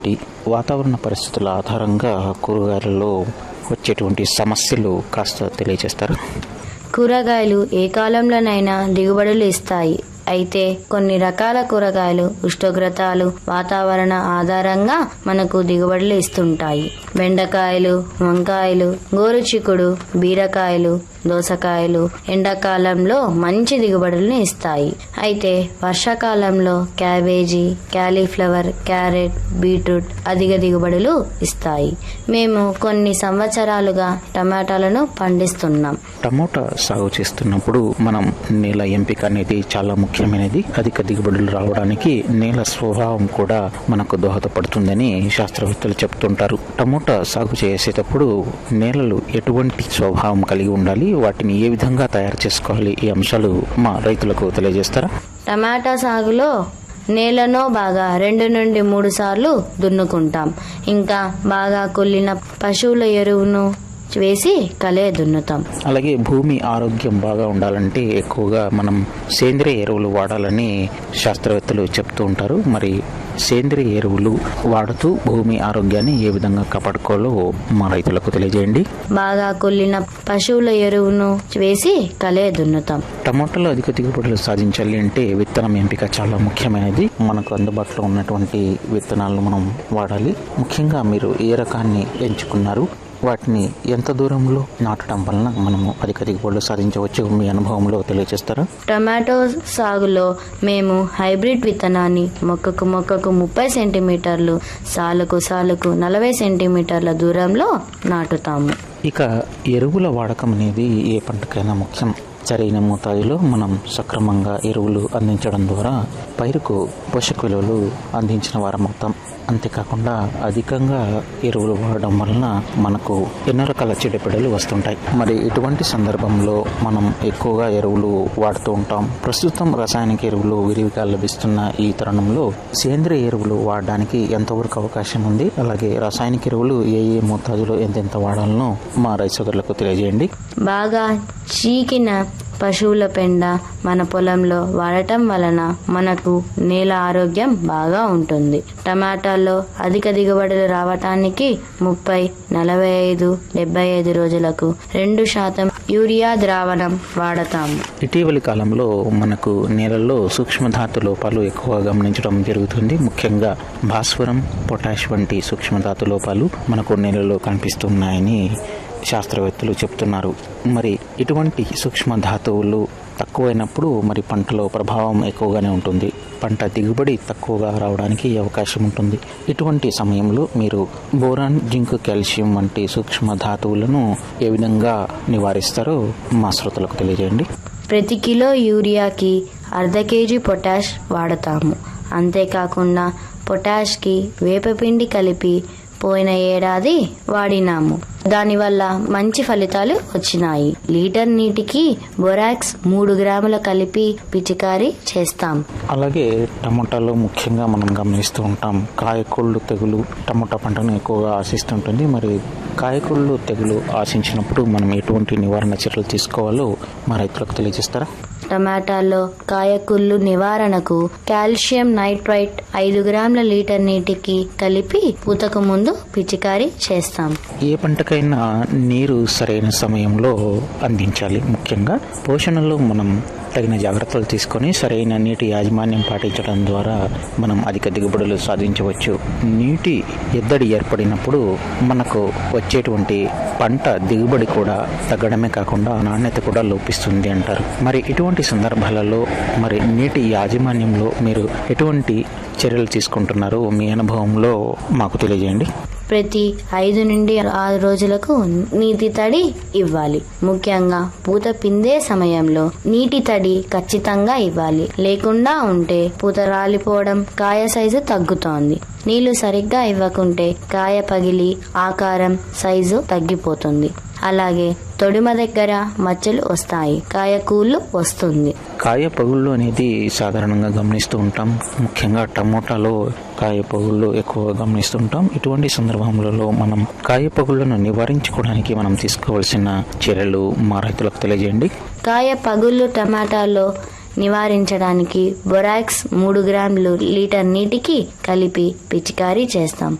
ఈ వాతావరణ పరిస్థితుల ఆధారంగా కూరగాయలలో వచ్చేటువంటి సమస్యలు కాస్త తెలియజేస్తారా కూరగాయలు ఏ కాలంలోనైనా దిగుబడులు ఇస్తాయి అయితే కొన్ని రకాల కూరగాయలు ఉష్ణోగ్రతలు వాతావరణ ఆధారంగా మనకు దిగుబడులు ఇస్తుంటాయి బెండకాయలు వంకాయలు గోరుచిక్కుడు బీరకాయలు దోసకాయలు ఎండాకాలంలో మంచి దిగుబడులను ఇస్తాయి అయితే వర్షాకాలంలో క్యాబేజీ క్యాలీఫ్లవర్ క్యారెట్ బీట్రూట్ అధిక దిగుబడులు ఇస్తాయి మేము కొన్ని సంవత్సరాలుగా టమాటాలను పండిస్తున్నాం టమోటా సాగు చేస్తున్నప్పుడు మనం నేల ఎంపిక అనేది చాలా ముఖ్యమైనది అధిక దిగుబడులు రావడానికి నేల స్వభావం కూడా మనకు దోహదపడుతుందని శాస్త్రవేత్తలు చెప్తుంటారు టమోటా సాగు చేసేటప్పుడు నేలలు ఎటువంటి స్వభావం కలిగి ఉండాలి వాటిని ఏ విధంగా తయారు చేసుకోవాలి ఈ అంశాలు మా రైతులకు తెలియజేస్తారా టమాటా సాగులో నేలను బాగా రెండు నుండి మూడు సార్లు దున్నుకుంటాం ఇంకా బాగా కుళ్ళిన పశువుల ఎరువును వేసి కలే దున్నుతాం అలాగే భూమి ఆరోగ్యం బాగా ఉండాలంటే ఎక్కువగా మనం సేంద్రియ ఎరువులు వాడాలని శాస్త్రవేత్తలు చెప్తూ ఉంటారు మరి సేంద్రియ ఎరువులు వాడుతూ భూమి ఆరోగ్యాన్ని ఏ విధంగా కాపాడుకోవాలో మా రైతులకు తెలియజేయండి బాగా కుళ్ళిన పశువుల ఎరువును వేసి కలే దున్నుతాం టమాటాలో అధిక దిగుబడులు సాధించాలి అంటే విత్తనం ఎంపిక చాలా ముఖ్యమైనది మనకు అందుబాటులో ఉన్నటువంటి విత్తనాలను మనం వాడాలి ముఖ్యంగా మీరు ఏ రకాన్ని ఎంచుకున్నారు వాటిని ఎంత దూరంలో నాటడం వలన మనము అధిక దిగుబడులు సాధించవచ్చు మీ అనుభవంలో తెలియజేస్తారా టమాటో సాగులో మేము హైబ్రిడ్ విత్తనాన్ని మొక్కకు మొక్కకు ముప్పై సెంటీమీటర్లు సాలుకు సాలుకు నలభై సెంటీమీటర్ల దూరంలో నాటుతాము ఇక ఎరువుల వాడకం అనేది ఏ పంటకైనా ముఖ్యం సరైన మోతాదులో మనం సక్రమంగా ఎరువులు అందించడం ద్వారా పైరుకు పోషక విలువలు అందించిన వారం అవుతాం అంతేకాకుండా అధికంగా ఎరువులు వాడడం వలన మనకు ఎన్నో రకాల చెడుపిడలు వస్తుంటాయి మరి ఇటువంటి సందర్భంలో మనం ఎక్కువగా ఎరువులు వాడుతూ ఉంటాం ప్రస్తుతం రసాయనిక ఎరువులు విరివిగా లభిస్తున్న ఈ తరుణంలో సేంద్రియ ఎరువులు వాడడానికి ఎంతవరకు అవకాశం ఉంది అలాగే రసాయనిక ఎరువులు ఏ ఏ మోతాదులో ఎంతెంత వాడాలనో మా రైతు సోదరులకు తెలియజేయండి బాగా చీకిన పశువుల పెండ మన పొలంలో వాడటం వలన మనకు నేల ఆరోగ్యం బాగా ఉంటుంది టమాటాల్లో అధిక దిగుబడులు రావటానికి ముప్పై నలభై ఐదు డెబ్బై ఐదు రోజులకు రెండు శాతం యూరియా ద్రావణం వాడతాము ఇటీవలి కాలంలో మనకు నేలల్లో సూక్ష్మధాతు లోపాలు ఎక్కువగా గమనించడం జరుగుతుంది ముఖ్యంగా భాస్వరం పొటాష్ వంటి సూక్ష్మధాతు లోపాలు మనకు నేలలో కనిపిస్తున్నాయని శాస్త్రవేత్తలు చెప్తున్నారు మరి ఇటువంటి సూక్ష్మ ధాతువులు తక్కువైనప్పుడు మరి పంటలో ప్రభావం ఎక్కువగానే ఉంటుంది పంట దిగుబడి తక్కువగా రావడానికి అవకాశం ఉంటుంది ఇటువంటి సమయంలో మీరు బోరాన్ జింక్ కాల్షియం వంటి సూక్ష్మ ధాతువులను ఏ విధంగా నివారిస్తారో మా శ్రోతలకు తెలియజేయండి ప్రతి కిలో యూరియాకి అర్ధ కేజీ పొటాష్ వాడతాము అంతేకాకుండా పొటాష్కి వేపపిండి కలిపి పోయిన ఏడాది వాడినాము దానివల్ల మంచి ఫలితాలు వచ్చినాయి లీటర్ నీటికి బొరాక్స్ మూడు గ్రాముల కలిపి పిచికారీ చేస్తాం అలాగే టమోటాలో ముఖ్యంగా మనం గమనిస్తూ ఉంటాం కాయకొళ్ళు తెగులు టమోటా పంటను ఎక్కువగా ఆశిస్తుంటుంది మరి కాయకొళ్ళు తెగులు ఆశించినప్పుడు మనం ఎటువంటి నివారణ చర్యలు తీసుకోవాలో మా రైతులకు తెలియజేస్తారా టమాటాల్లో కాయకుళ్ళు నివారణకు కాల్షియం నైట్రైట్ ఐదు గ్రాముల లీటర్ నీటికి కలిపి పూతకు ముందు పిచికారీ చేస్తాం ఏ పంటకైనా నీరు సరైన సమయంలో అందించాలి ముఖ్యంగా పోషణలో మనం తగిన జాగ్రత్తలు తీసుకొని సరైన నీటి యాజమాన్యం పాటించడం ద్వారా మనం అధిక దిగుబడులు సాధించవచ్చు నీటి ఎద్దడి ఏర్పడినప్పుడు మనకు వచ్చేటువంటి పంట దిగుబడి కూడా తగ్గడమే కాకుండా నాణ్యత కూడా లోపిస్తుంది అంటారు మరి ఇటువంటి సందర్భాలలో మరి నీటి యాజమాన్యంలో మీరు ఎటువంటి చర్యలు తీసుకుంటున్నారో మీ అనుభవంలో మాకు తెలియజేయండి ప్రతి ఐదు నుండి ఆరు రోజులకు నీటి తడి ఇవ్వాలి ముఖ్యంగా పూత పిందే సమయంలో నీటి తడి ఖచ్చితంగా ఇవ్వాలి లేకుండా ఉంటే పూత రాలిపోవడం కాయ సైజు తగ్గుతోంది నీళ్లు సరిగ్గా ఇవ్వకుంటే కాయ పగిలి ఆకారం సైజు తగ్గిపోతుంది అలాగే తొడిమ దగ్గర మచ్చలు వస్తాయి కాయ కూళ్ళు వస్తుంది కాయ పగుళ్ళు అనేది సాధారణంగా గమనిస్తూ ఉంటాం ముఖ్యంగా టమోటాలో కాయ పగుళ్ళు ఎక్కువగా గమనిస్తుంటాం ఇటువంటి సందర్భములలో మనం కాయ పగుళ్లను నివారించుకోవడానికి మనం తీసుకోవాల్సిన చర్యలు మా రైతులకు తెలియజేయండి కాయ పగుళ్ళు టమాటాలో నివారించడానికి బొరాక్స్ మూడు గ్రాములు లీటర్ నీటికి కలిపి పిచికారీ చేస్తాం